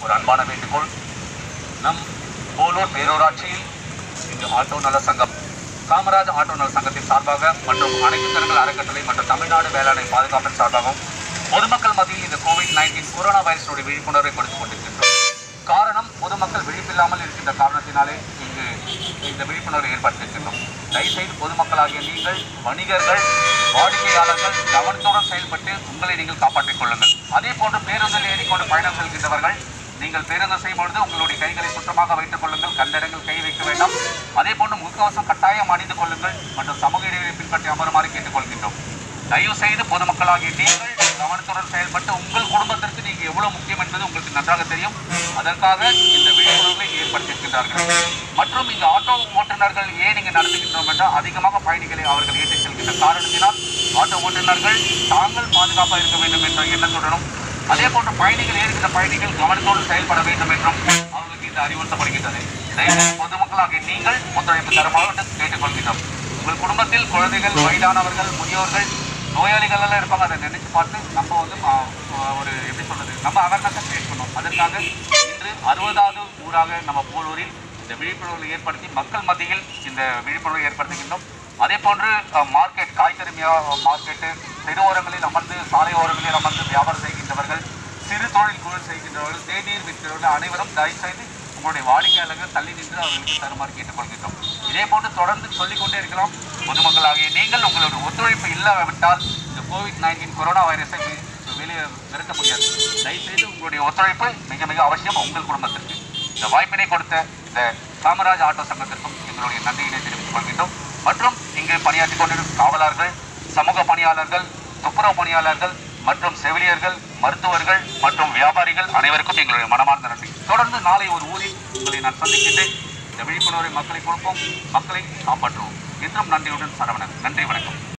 ஒரு அன்பான வேண்டுகோள் நம் போலூர் பேரூராட்சியில் இங்கு ஆட்டோ நல சங்கம் காமராஜ் ஆட்டோ நல சங்கத்தின் சார்பாக மற்றும் அனைத்து திறன்கள் அறக்கட்டளை மற்றும் தமிழ்நாடு வேளாண் பாதுகாப்பின் சார்பாகவும் பொதுமக்கள் மத்தியில் இந்த கோவிட் நைன்டீன் கொரோனா வைரஸுடைய விழிப்புணர்வை கொடுத்துக் கொண்டிருக்கின்றோம் காரணம் பொதுமக்கள் விழிப்பில்லாமல் இருக்கின்ற காரணத்தினாலே இங்கு இந்த விழிப்புணர்வை ஏற்படுத்தியிருக்கின்றோம் தயவுசெய்து பொதுமக்களாகிய நீங்கள் வணிகர்கள் வாடிக்கையாளர்கள் கவனத்துடன் செயல்பட்டு உங்களை நீங்கள் காப்பாற்றிக் கொள்ளுங்கள் அதே போன்று பேருந்தில் ஏறிக்கொண்டு பயணம் செல்கின்றவர்கள் நீங்கள் பேருந்து செய்யும் பொழுது உங்களுடைய கைகளை சுத்தமாக வைத்துக் கொள்ளுங்கள் கண்டடங்கள் கை வைக்க வேண்டாம் அதே போன்று முகக்கவசம் கட்டாயம் அணிந்து கொள்ளுங்கள் மற்றும் சமூக இடைவெளி பின்பற்றி அமருமாறு கேட்டுக்கொள்கின்றோம் தயவு செய்து பொதுமக்களாகிய நீங்கள் கவனத்துடன் செயல்பட்டு உங்கள் குடும்பத்திற்கு நீங்கள் எவ்வளவு முக்கியம் என்பது உங்களுக்கு நன்றாக தெரியும் அதற்காக இந்த விழிப்புணர்வை ஏற்படுத்தியிருக்கின்றார்கள் மற்றும் இங்கு ஆட்டோ ஓட்டுநர்கள் ஏன் இங்கு நடத்துகின்றோம் என்றால் அதிகமாக பயணிகளை அவர்கள் ஏற்றிச் செல்கின்ற காரணத்தினால் ஆட்டோ ஓட்டுநர்கள் தாங்கள் பாதுகாப்பாக இருக்க வேண்டும் என்ற எண்ணத்துடனும் அதே போன்று பயணிகள் ஏறுகின்ற பயணிகள் கவனத்தோடு செயல்பட வேண்டும் என்றும் அவர்களுக்கு இந்த அறிவுறுத்தப்படுகின்றது தயவுசெய்து பொதுமக்களாகிய நீங்கள் ஒத்துழைப்பு தருமாறு கேட்டுக்கொள்கிறோம் உங்கள் குடும்பத்தில் குழந்தைகள் வயதானவர்கள் முதியோர்கள் நோயாளிகள் எல்லாம் இருப்பாங்க அதை நினைச்சு பார்த்து நம்ம வந்து ஆ, ஒரு எப்படி சொல்றது நம்ம அவேர்னஸை கிரியேட் பண்ணோம் அதற்காக இன்று அறுபதாவது ஊராக நம்ம போலூரில் இந்த விழிப்புணர்வை ஏற்படுத்தி மக்கள் மத்தியில் இந்த விழிப்புணர்வை ஏற்படுத்துகின்றோம் அதே போன்று மார்க்கெட் காய்கறி மியா- மார்க்கெட்டு தெருவோரங்களில் அமர்ந்து சாலை ஓரங்களில் அமர்ந்து வியாபாரம் செய்கின்றவர்கள் சிறு தொழில் குழு செய்கின்றவர்கள் தேநீர் விற்கிறவர்கள் அனைவரும் தயவுசெய்து உங்களுடைய வாடிக்கையாளர்கள் தள்ளி நின்று அவர்களுக்கு தருமாறு கேட்டுக்கொள்கின்றோம் இதே போன்று தொடர்ந்து சொல்லிக்கொண்டே இருக்கலாம் பொதுமக்களாகிய நீங்கள் உங்களுடைய ஒத்துழைப்பு இல்லாவிட்டால் இந்த கோவிட் நைன்டீன் கொரோனா வைரஸை வெ- வெளியே நிறுத்த முடியாது தயவுசெய்து உங்களுடைய ஒத்துழைப்பு மிக மிக அவசியம் உங்கள் குடும்பத்திற்கு இந்த வாய்ப்பினை கொடுத்த இந்த காமராஜ் ஆட்டோ சங்கத்திற்கும் எங்களுடைய நன்றியினை தெரிவித்துக் கொள்கின்றோம் மற்றும் இங்கு பணியாற்றிக் கொண்டிருக்கும் காவலர்கள் சமூக பணியாளர்கள் துப்புரவு பணியாளர்கள் மற்றும் செவிலியர்கள் மருத்துவர்கள் மற்றும் வியாபாரிகள் அனைவருக்கும் எங்களுடைய மனமார்ந்த நன்றி தொடர்ந்து நாளை ஒரு ஊரில் உங்களை நான் சந்திக்கின்றேன் இந்த விழிப்புணர்வை மக்களை கொடுப்போம் மக்களை காப்பாற்றுவோம் என்றும் நன்றியுடன் சரவணன் நன்றி வணக்கம்